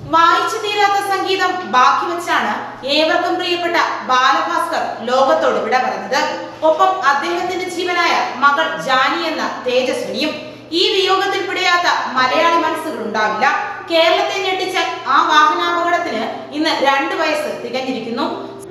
വായിച്ചു തീരാത്ത സംഗീതം ബാക്കി വെച്ചാണ് ഏവർക്കും പ്രിയപ്പെട്ട ബാലഭാസ്കർ ലോകത്തോട് വിട പറഞ്ഞത് ഒപ്പം അദ്ദേഹത്തിന്റെ ജീവനായ മകൾ ജാനി എന്ന തേജസ്വിനിയും ഈ വിയോഗത്തിൽ പിടയാത്ത മലയാളി മനസ്സുകൾ ഉണ്ടാവില്ല കേരളത്തെ ഞെട്ടിച്ച ആ വാഹനാപകടത്തിന് ഇന്ന് രണ്ട് വയസ്സ് തികഞ്ഞിരിക്കുന്നു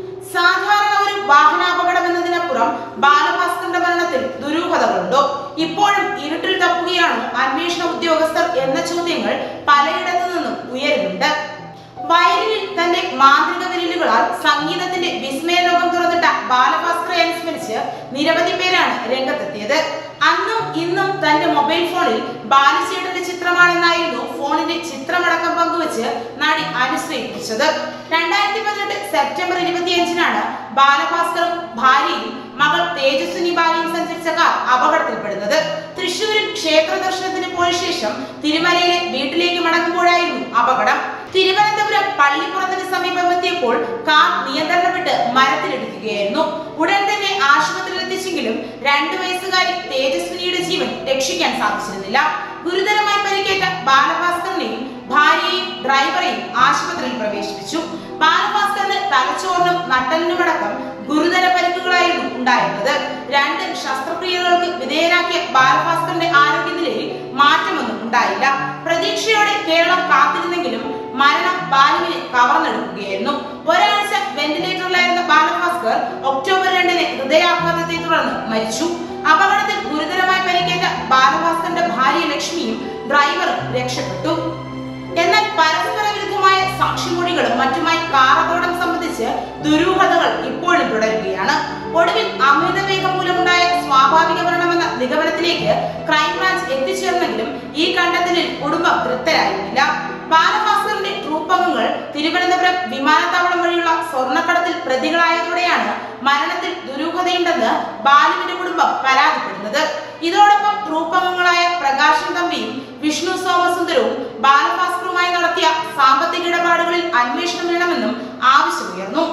സാധാരണ ഒരു വാഹനാപകടം എന്നതിനപ്പുറം ബാലഭാസ്കറിന്റെ മരണത്തിൽ ദുരൂഹതകളുണ്ടോ ഇപ്പോഴും ഇരുട്ടിൽ തപ്പുകയാണോ അന്വേഷണ ഉദ്യോഗസ്ഥർ എന്ന ചോദ്യങ്ങൾ പലയിടത്തു നിന്നും ഉയരുന്നുണ്ട് വയലിനിൽ തന്റെ മാന്ത്രിക വിരലുകളാൽ സംഗീതത്തിന്റെ വിസ്മയ ലോകം തുറന്നിട്ട ബാലഭാസ്കറെ അനുസ്മരിച്ച് നിരവധി പേരാണ് രംഗത്തെത്തിയത് അന്നും ഇന്നും തന്റെ മൊബൈൽ ഫോണിൽ ബാലചേട്ടന്റെ ചിത്രമാണെന്നായിരുന്നു ഫോണിന്റെ ചിത്രമടക്കം പങ്കുവച്ച് നടി അനുസ്മരിപ്പിച്ചത് രണ്ടായിരത്തി പതിനെട്ട് സെപ്റ്റംബർ ഇരുപത്തിയഞ്ചിനാണ് ബാലഭാസ്കറും ഭാര്യയും മകൾ തേജസ്വിനി ബാലയും സഞ്ചരിച്ച കാർ അപകടത്തിൽപ്പെടുന്നത് തൃശൂരിൽ ക്ഷേത്ര ദർശനത്തിന് പോയ ശേഷം തിരുമലയിലെ വീട്ടിലേക്ക് മടങ്ങുമ്പോഴായിരുന്നു അപകടം തിരുവനന്തപുരം പള്ളിപ്പുറത്തിന് സമീപം എത്തിയപ്പോൾ കാർ നിയന്ത്രണം വിട്ട് മരത്തിലിടിക്കുകയായിരുന്നു ഉടൻ തന്നെ ആശുപത്രിയിൽ എത്തിച്ചെങ്കിലും രണ്ടു വയസ്സുകാരി തേജസ്വിനിയുടെ ജീവൻ രക്ഷിക്കാൻ സാധിച്ചിരുന്നില്ല ഗുരുതരമായി പരിക്കേറ്റ ബാലഭാസ്കറിനെയും ഭാര്യയെയും ഡ്രൈവറെയും ആശുപത്രിയിൽ പ്രവേശിപ്പിച്ചു ബാലഭാസ്കറിന് തലച്ചോറിനും നട്ടലിനുമടക്കം ഗുരുതര പരിക്കുകളായിരുന്നു ഉണ്ടായിരുന്നത് രണ്ട് ശസ്ത്രക്രിയകൾക്ക് വിധേയനാക്കിയ ബാലഭാസ്കറിന്റെ ആരോഗ്യനിലയിൽ മാറ്റമൊന്നും ഉണ്ടായില്ല പ്രതീക്ഷയോടെ കേരളം കാത്തിരുന്നെങ്കിലും മരണം ബാലുവിനെ കവർന്നെടുക്കുകയായിരുന്നു ഒരാഴ്ച വെന്റിലേറ്ററിലായിരുന്ന ബാലഭാസ്കർ ഒക്ടോബർ രണ്ടിന് ഹൃദയാഘാതത്തെ തുടർന്ന് മരിച്ചു അപകടത്തിൽ ഗുരുതരമായി പരിക്കേറ്റ ബാലഭാസ്കറിന്റെ ഭാര്യ ലക്ഷ്മിയും ഡ്രൈവറും രക്ഷപ്പെട്ടു എന്നാൽ പരസ്പര വിരുദ്ധമായ സാക്ഷിമൊഴികളും മറ്റുമായി കാർ അപകടം സംബന്ധിച്ച് ദുരൂഹതകൾ ഇപ്പോഴും തുടരുകയാണ് ഒടുവിൽ അമിത വേഗം മൂലമുണ്ടായ സ്വാഭാവിക മരണമെന്ന നിഗമനത്തിലേക്ക് ക്രൈംബ്രാഞ്ച് എത്തിച്ചേർന്നെങ്കിലും ഈ കണ്ടെത്തലിൽ കുടുംബം തൃപ്തരായിരുന്നില്ല ബാലഭാസ്കറിന്റെ ട്രൂപ്പ് അംഗങ്ങൾ തിരുവനന്തപുരം വിമാനത്താവളം വഴിയുള്ള സ്വർണ്ണക്കടത്തിൽ പ്രതികളായതോടെയാണ് മരണത്തിൽ ദുരൂഹതയുണ്ടെന്ന് ബാലുവിന്റെ കുടുംബം പരാതിപ്പെടുന്നത് ഇതോടൊപ്പം ട്രൂപ്പ് അംഗങ്ങളായ പ്രകാശൻ തമ്പിയും വിഷ്ണു സോമസുന്ദരവും ബാലഭാസ്കറുമായി നടത്തിയ സാമ്പത്തിക ഇടപാടുകളിൽ അന്വേഷണം വേണമെന്നും ആവശ്യമുയർന്നു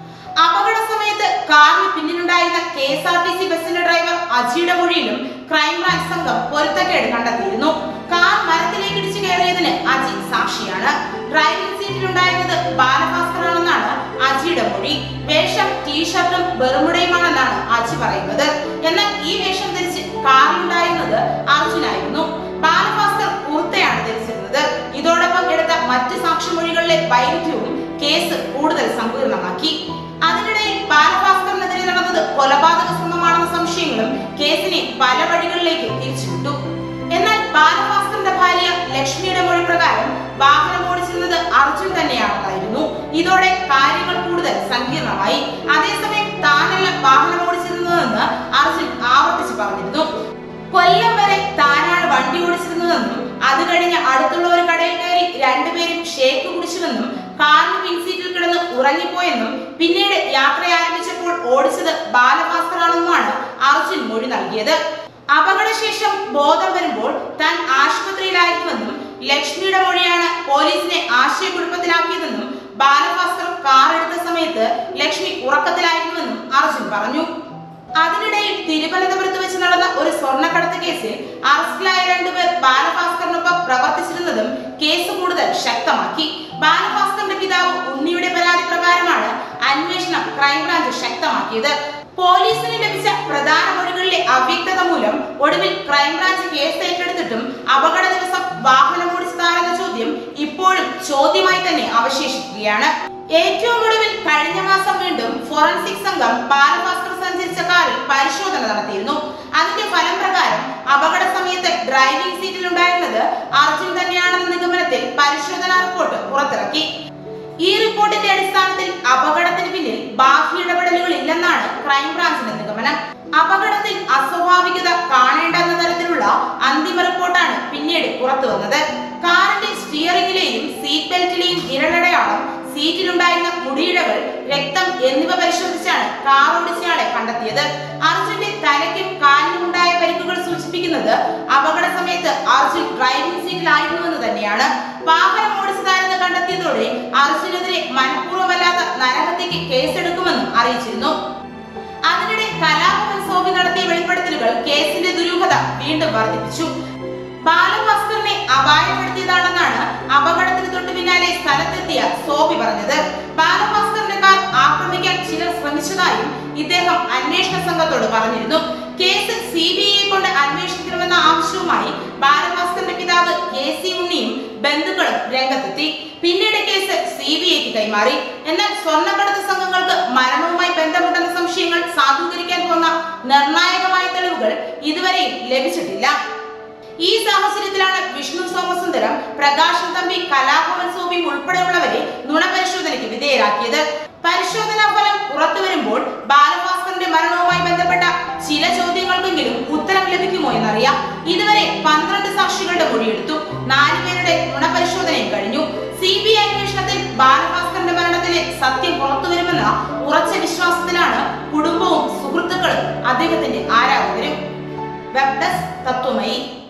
അപകട സമയത്ത് കാറിന് പിന്നിലുണ്ടായിരുന്ന K S R T C ബസിന്റെ ഡ്രൈവർ അജിയുടെ മൊഴിയിലും ക്രൈംബ്രാഞ്ച് സംഘം പൊരുത്തക്കേട് കണ്ടെത്തിയിരുന്നു കാർ മരത്തിലേക്ക് ഇടിച്ചു കയറിയതിന് അജി സാക്ഷിയാണ് ഡ്രൈവിംഗ് സീറ്റിലുണ്ടായിരുന്നത് ബാലഭാസ്കറാണെന്നാണ് അജിയുടെ മൊഴി വേഷം ടീഷർട്ടും ബെർമുടയുമാണെന്നാണ് അജി പറയുന്നത് എന്നാൽ ഈ വേഷം ധരിച്ച് കാറിലുണ്ടായിരുന്നത് അർജുനായിരുന്നു ബാലഭാസ്കർ കുർത്തയാണ് ധരിച്ചിരുന്നത് ഇതോടൊപ്പം എടുത്ത മറ്റ് സാക്ഷിമൊഴികളിലെ വൈരുദ്ധ്യവും കേസ് കൂടുതൽ സങ്കീർണമാക്കി അതിനിടയിൽ ബാലഭാസ്കറിനെതിരെ നടന്നത് കൊലപാതക ശ്രമമാണെന്ന സംശയങ്ങളും കേസിനെ പല വഴികളിലേക്ക് തിരിച്ചുവിട്ടു എന്നാൽ ബാലഭാസ്കറിന്റെ ഭാര്യ ലക്ഷ്മിയുടെ മൊഴി പ്രകാരം വാഹനം ഓടിച്ചിരുന്നത് അർജുൻ തന്നെയാണെന്നായിരുന്നു ഇതോടെ കാര്യങ്ങൾ കൂടുതൽ സങ്കീർണമായി അതേസമയം താനല്ല വാഹനം ഓടിച്ചിരുന്നതെന്ന് അർജുൻ ആവർത്തിച്ച് പറഞ്ഞിരുന്നു കൊല്ലം വരെ താനാണ് വണ്ടി ഓടിച്ചിരുന്നതെന്നും അത് കഴിഞ്ഞ് അടുത്തുള്ള ഒരു കടയിൽ കയറി രണ്ടുപേരും ഷേക്ക് കുടിച്ചുവെന്നും കാറിന് പിൻസീറ്റിൽ കിടന്ന് ഉറങ്ങിപ്പോയെന്നും പിന്നീട് യാത്ര ആരംഭിച്ചപ്പോൾ ഓടിച്ചത് ബാലഭാസ്കറാണെന്നുമാണ് അർജുൻ മൊഴി നൽകിയത് അപകടശേഷം ബോധം വരുമ്പോൾ താൻ ആശുപത്രിയിലായിരുന്നുവെന്നും ലക്ഷ്മിയുടെ മൊഴിയാണ് പോലീസിനെ ആശയക്കുഴപ്പത്തിലാക്കിയതെന്നും ബാലഭാസ്കർ കാർ എടുത്ത സമയത്ത് ലക്ഷ്മി ഉറക്കത്തിലായിരുന്നുവെന്നും അർജുൻ പറഞ്ഞു അതിനിടയിൽ തിരുവനന്തപുരത്ത് വെച്ച് നടന്ന ഒരു സ്വർണ്ണക്കടത്ത് കേസിൽ അറസ്റ്റിലായ രണ്ടുപേർ ബാലഭാസ്കറിനൊപ്പം പ്രവർത്തിച്ചിരുന്നതും കേസ് കൂടുതൽ ശക്തമാക്കി ബാലഭാസ്കറിന്റെ പിതാവ് ഉണ്ണിയുടെ പരാതി പ്രകാരമാണ് അന്വേഷണം ക്രൈംബ്രാഞ്ച് ശക്തമാക്കിയത് പോലീസിന് ലഭിച്ച പ്രധാന മൊഴികളിലെ അവ്യക്തത മൂലം ഒടുവിൽ ക്രൈംബ്രാഞ്ച് കേസ് ഏറ്റെടുത്തിട്ടും അപകട ദിവസം വാഹനം ഓടിച്ചതാരെന്ന ചോദ്യം ഇപ്പോഴും ചോദ്യമായി തന്നെ അവശേഷിക്കുകയാണ് ഏറ്റവും ഒടുവിൽ കഴിഞ്ഞ മാസം വീണ്ടും ഫോറൻസിക് സംഘം ബാലഭാസ്കർ സഞ്ചരിച്ച കാറിൽ പരിശോധന നടത്തിയിരുന്നു അതിന്റെ ഫലം പ്രകാരം അപകട സമയത്ത് ഡ്രൈവിംഗ് സീറ്റിൽ ഉണ്ടായിരുന്നത് അർജുൻ തന്നെയാണെന്ന നിഗമനത്തിൽ പരിശോധനാ റിപ്പോർട്ട് പുറത്തിറക്കി ഈ റിപ്പോർട്ടിന്റെ അടിസ്ഥാനത്തിൽ അപകടത്തിന് പിന്നിൽ ബാഹ്യ ഇടപെടലുകൾ ഇല്ലെന്നാണ് ക്രൈംബ്രാഞ്ചിന്റെ നിഗമനം അപകടത്തിൽ അസ്വാഭാവികത കാണേണ്ട എന്ന തരത്തിലുള്ള അന്തിമ റിപ്പോർട്ടാണ് പിന്നീട് പുറത്തു വന്നത് കാറിന്റെ സ്റ്റിയറിംഗിലെയും സീറ്റ് ബെൽറ്റിലെയും വിരലടയാളം സീറ്റിലുണ്ടായിരുന്ന മുടിയിഴകൾ രക്തം എന്നിവ പരിശോധിച്ചാണ് കാർ ഓടിച്ചയാളെ കണ്ടെത്തിയത് അർജുന്റെ തലയ്ക്കും കാലിനും ഉണ്ടായ പരിക്കുകൾ സൂചിപ്പിക്കുന്നത് അപകട സമയത്ത് അർജുൻ ഡ്രൈവിംഗ് സീറ്റിലായിരുന്നുവെന്ന് തന്നെയാണ് വാഹനം ഓടിച്ചതാരെന്ന് കണ്ടെത്തിയതോടെ അർജുനെതിരെ മനഃപൂർവ്വമല്ലാത്ത നരഹത്യക്ക് കേസെടുക്കുമെന്നും അറിയിച്ചിരുന്നു അതിനിടെ കലാഭവൻ സോബി നടത്തിയ വെളിപ്പെടുത്തലുകൾ കേസിന്റെ ദുരൂഹത വീണ്ടും വർദ്ധിപ്പിച്ചു ബാലഭാസ്കറിനെ അപായപ്പെടുത്തിയതാണെന്നാണ് അപകടത്തിന് തൊട്ടു പിന്നാലെ സ്ഥല സോബി പറഞ്ഞത് ബാലഭാസ്കറിന്റെ കാർ ആക്രമിക്കാൻ ചിലർ ശ്രമിച്ചതായും ഇദ്ദേഹം അന്വേഷണ സംഘത്തോട് പറഞ്ഞിരുന്നു കേസ് സി ബി ഐ കൊണ്ട് അന്വേഷിക്കണമെന്ന ആവശ്യവുമായി ബാലഭാസ്കറിന്റെ പിതാവ് കെ സി ഉണ്ണിയും ബന്ധുക്കളും രംഗത്തെത്തി പിന്നീട് കേസ് സി ബി ഐക്ക് കൈമാറി എന്നാൽ സ്വർണ്ണക്കടത്ത് സംഘങ്ങൾക്ക് മരണവുമായി ബന്ധമുണ്ടെന്ന സംശയങ്ങൾ സാധൂകരിക്കാൻ പോകുന്ന നിർണായകമായ തെളിവുകൾ ഇതുവരെയും ലഭിച്ചിട്ടില്ല ഈ സാഹചര്യത്തിലാണ് വിഷ്ണു സോമസുന്ദരം പ്രകാശൻ തമ്പി കലാഭവൻ സോബിയും ഉൾപ്പെടെയുള്ളവരെ നുണപരിശോധനയ്ക്ക് വിധേയരാക്കിയത് പരിശോധനാ ഫലം പുറത്തു വരുമ്പോൾ ബാലഭാസ്കറിന്റെ മരണവുമായി ബന്ധപ്പെട്ട ചില ചോദ്യങ്ങൾക്കെങ്കിലും ഉത്തരം ലഭിക്കുമോ എന്നറിയാം ഇതുവരെ പന്ത്രണ്ട് സാക്ഷികളുടെ മൊഴിയെടുത്തു നാലുപേരുടെ നുണപരിശോധനയും കഴിഞ്ഞു സി ബി ഐ അന്വേഷണത്തിൽ ബാലഭാസ്കറിന്റെ മരണത്തിലെ സത്യം പുറത്തു വരുമെന്ന ഉറച്ച വിശ്വാസത്തിലാണ് കുടുംബവും സുഹൃത്തുക്കളും അദ്ദേഹത്തിന്റെ ആരാധകരും വെബ് ഡെസ്ക് തത്വമയി